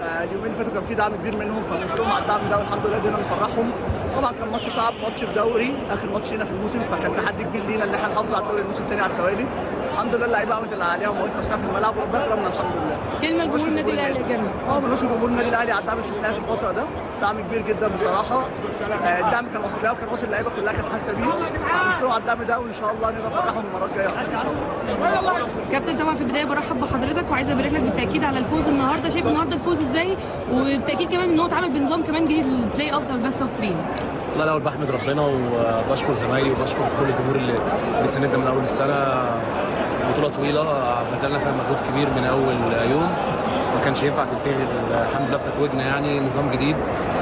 آه، اليومين اللي فاتوا كان في دعم كبير منهم فبنشكرهم على الدعم ده والحمد لله قدرنا نفرحهم طبعا كان ماتش صعب ماتش الدوري اخر ماتش لينا في الموسم فكان تحدي كبير لينا ان احنا نحافظ على الدوري الموسم الثاني على التوالي الحمد لله اللعيبه عملت اللي عليها وموت نفسها في الملعب وربنا كرمنا الحمد لله كلمه لجمهور النادي الاهلي يا جنة اه بنشكر جمهور النادي الاهلي على الدعم اللي شفناه في الفتره ده دعم كبير جدا بصراحه آه، الدعم كان واصل لها وكان واصل اللعيبه كلها كانت حاسه بيه بنشكرهم على الدعم ده وان شاء الله نقدر نفرحهم المره الجايه اكتر ان شاء الله كابتن طبعا في البدايه برحب بحضرتك وعايزه ابارك لك بالتاكيد على الفوز النهارده شايف النهارده الفوز ازاي وبالتاكيد كمان ان هو اتعمل بنظام كمان جديد للبلاي اوف او البيست اوف 3 والله الاول بحمد ربنا وبشكر زمايلي وبشكر كل الجمهور اللي اللي ساندنا من اول السنه بطوله طويله بذلنا فيها مجهود كبير من اول يوم ما كانش ينفع تنتهي الحمد لله بتتويجنا يعني نظام جديد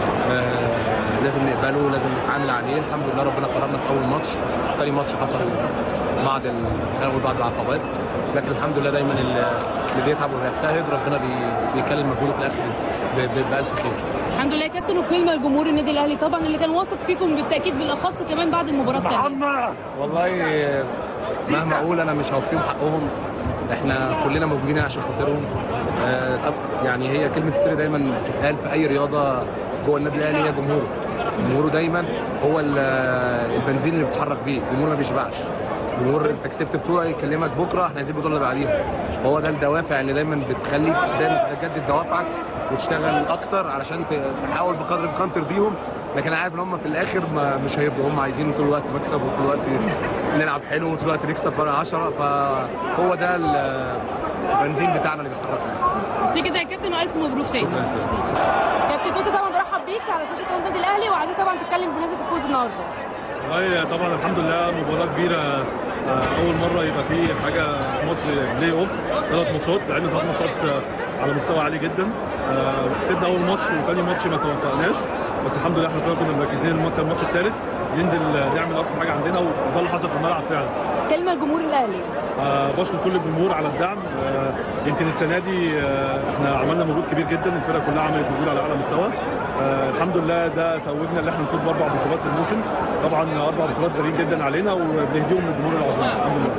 آه، لازم نقبله لازم نتعامل عليه الحمد لله ربنا كرمنا في اول ماتش تاني ماتش حصل بعض ال- خلينا نقول بعض العقبات لكن الحمد لله دايما اللي اللي بيتعب وبيجتهد ربنا بي- بيكلم مجهوده في الاخر ب- ب- بالف خير الحمد لله يا كابتن وكلمه لجمهور النادي الاهلي طبعا اللي كان واثق فيكم بالتاكيد بالاخص كمان بعد المباراه الثانيه والله مهما اقول انا مش هوفيهم حقهم احنا كلنا موجودين عشان خاطرهم آه، طب يعني هي كلمه السر دايما بتتقال في اي رياضه جوه النادي الاهلي هي جمهوره جمهوره دايما هو ال- البنزين اللي بيتحرك بيه الجمهور ما بيشبعش الجمهور انت كسبت بطوله يكلمك بكره احنا عايزين البطوله اللي بعديها فهو ده الدوافع اللي دايما بتخليك دايما تجدد دوافعك وتشتغل اكتر علشان ت- تحاول بقدر الامكان ترضيهم لكن انا عارف ان هم في الاخر ما مش هيرضوا هم عايزين طول الوقت مكسب وطول الوقت نلعب حلو وطول الوقت نكسب فرق 10 فهو ده ال- البنزين بتاعنا اللي بيحركنا بس كده يا كابتن والف مبروك تاني شكرا سيدي. كابتن فوزي طبعا برحب بيك على شاشه قناه النادي الاهلي وعايزك طبعا تتكلم بمناسبه الفوز النهارده والله طبعا الحمد لله مباراه كبيره آه، اول مره يبقى في حاجه في مصر بلاي اوف ثلاث ماتشات لعبنا ثلاث ماتشات آه، على مستوى عالي جدا آه، كسبنا اول ماتش وثاني ماتش ما توفقناش بس الحمد لله احنا كلنا كنا مركزين الماتش الماتش الثالث ننزل آه، نعمل اقصى حاجه عندنا وده اللي حصل في الملعب فعلا كلمه لجمهور الاهلي آه، بشكر كل الجمهور على الدعم آه، يمكن السنه دي آه، احنا عملنا مجهود كبير جدا الفرقه كلها عملت مجهود على اعلى مستوى آه، الحمد لله ده توجنا ان احنا نفوز باربع بطولات في الموسم طبعا اربع بطولات غاليين جدا علينا وبنهديهم للجمهور العظيم الحمد لله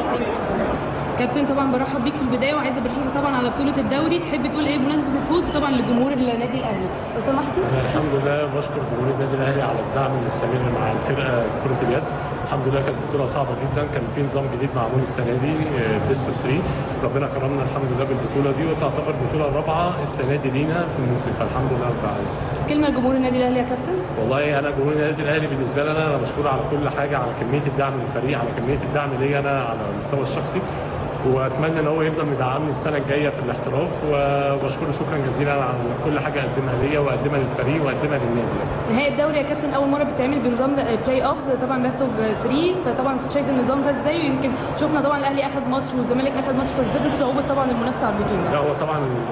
كابتن طبعا برحب بيك في البدايه وعايزه ابارك لك طبعا على بطوله الدوري تحب تقول ايه بمناسبه الفوز طبعا لجمهور النادي الاهلي لو سمحتي أنا الحمد لله بشكر جمهور النادي الاهلي على الدعم المستمر مع الفرقه كره اليد الحمد لله كانت بطوله صعبه جدا كان في نظام جديد معمول السنه دي بيست اوف 3 ربنا كرمنا الحمد لله بالبطوله دي وتعتبر البطوله الرابعه السنه دي لينا في الموسم فالحمد لله رب العالمين كلمه لجمهور النادي الاهلي يا كابتن والله انا جمهور النادي الاهلي بالنسبه لي انا انا مشكور على كل حاجه على كميه الدعم للفريق على كميه الدعم ليا انا على المستوى الشخصي واتمنى ان هو يفضل مدعمني السنه الجايه في الاحتراف وبشكره شكرا جزيلا على كل حاجه قدمها ليا وقدمها للفريق وقدمها للنادي نهائي الدوري يا كابتن اول مره بتعمل بنظام بلاي اوفز طبعا بس اوف 3 فطبعا كنت شايف النظام ده ازاي ويمكن شفنا طبعا الاهلي اخذ ماتش والزمالك اخذ ماتش فازدادت صعوبه طبعا المنافسه على البطوله لا هو طبعا ال-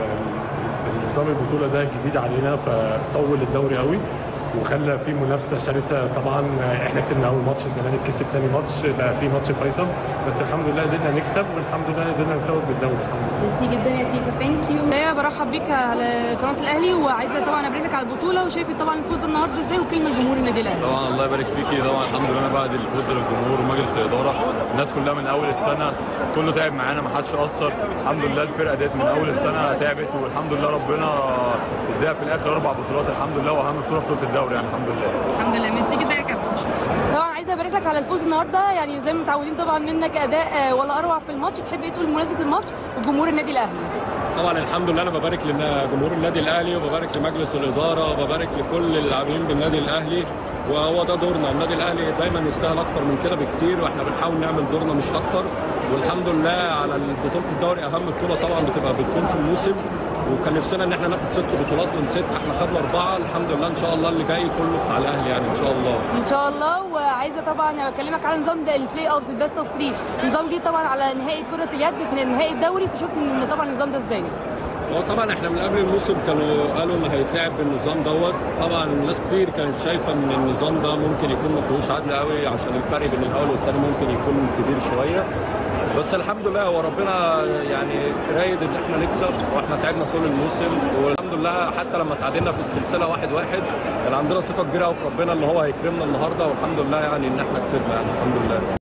ال- نظام البطوله ده جديد علينا فطول الدوري قوي وخلى في منافسه شرسه طبعا احنا كسبنا اول ماتش الزمالك كسب ثاني ماتش بقى في ماتش فيصل بس الحمد لله قدرنا نكسب والحمد لله قدرنا نتوج بالدوري الحمد لله ميرسي جدا يا سيكا ثانك يو ايه برحب بيك على قناه الاهلي وعايزه طبعا ابارك لك على البطوله وشايفه طبعا الفوز النهارده ازاي وكلمه لجمهور النادي الاهلي طبعا الله يبارك فيكي طبعا الحمد لله بعد الفوز للجمهور ومجلس الاداره الناس كلها من اول السنه كله تعب معانا ما حدش قصر الحمد لله الفرقه ديت من اول السنه تعبت والحمد لله ربنا اداها في الاخر اربع بطولات الحمد لله واهم بطوله بطوله الدوري يعني الحمد لله الحمد لله ميرسي جدا يا كابتن طبعا عايزه ابارك لك على الفوز النهارده يعني زي ما متعودين طبعا منك اداء آه، ولا اروع في الماتش تحب ايه تقول بمناسبه الماتش وجمهور النادي الاهلي طبعا الحمد لله انا ببارك لجمهور النادي الاهلي وببارك لمجلس الاداره وببارك لكل اللاعبين بالنادي الاهلي وهو ده دورنا النادي الاهلي دايما يستاهل اكتر من كده بكتير واحنا بنحاول نعمل دورنا مش اكتر والحمد لله على بطوله الدوري اهم بطوله طبعا بتبقى بتكون في الموسم وكان نفسنا ان احنا ناخد ست بطولات من ست احنا خدنا اربعه الحمد لله ان شاء الله اللي جاي كله بتاع الاهلي يعني ان شاء الله ان شاء الله وعايزه طبعا اكلمك على نظام ده البلاي اوف البيست اوف 3 نظام جديد طبعا على نهائي كره اليد في نهائي الدوري فشفت ان طبعا النظام ده ازاي هو طبعا احنا من قبل الموسم كانوا قالوا ان هيتلعب بالنظام دوت طبعا ناس كتير كانت شايفه ان النظام ده ممكن يكون ما فيهوش عدل قوي عشان الفرق بين الاول والثاني ممكن يكون كبير شويه بس الحمد لله هو ربنا يعني رايد ان احنا نكسب واحنا تعبنا طول الموسم والحمد لله حتى لما تعادلنا في السلسله واحد واحد كان عندنا ثقه كبيره قوي في ربنا ان هو هيكرمنا النهارده والحمد لله يعني ان احنا كسبنا يعني الحمد لله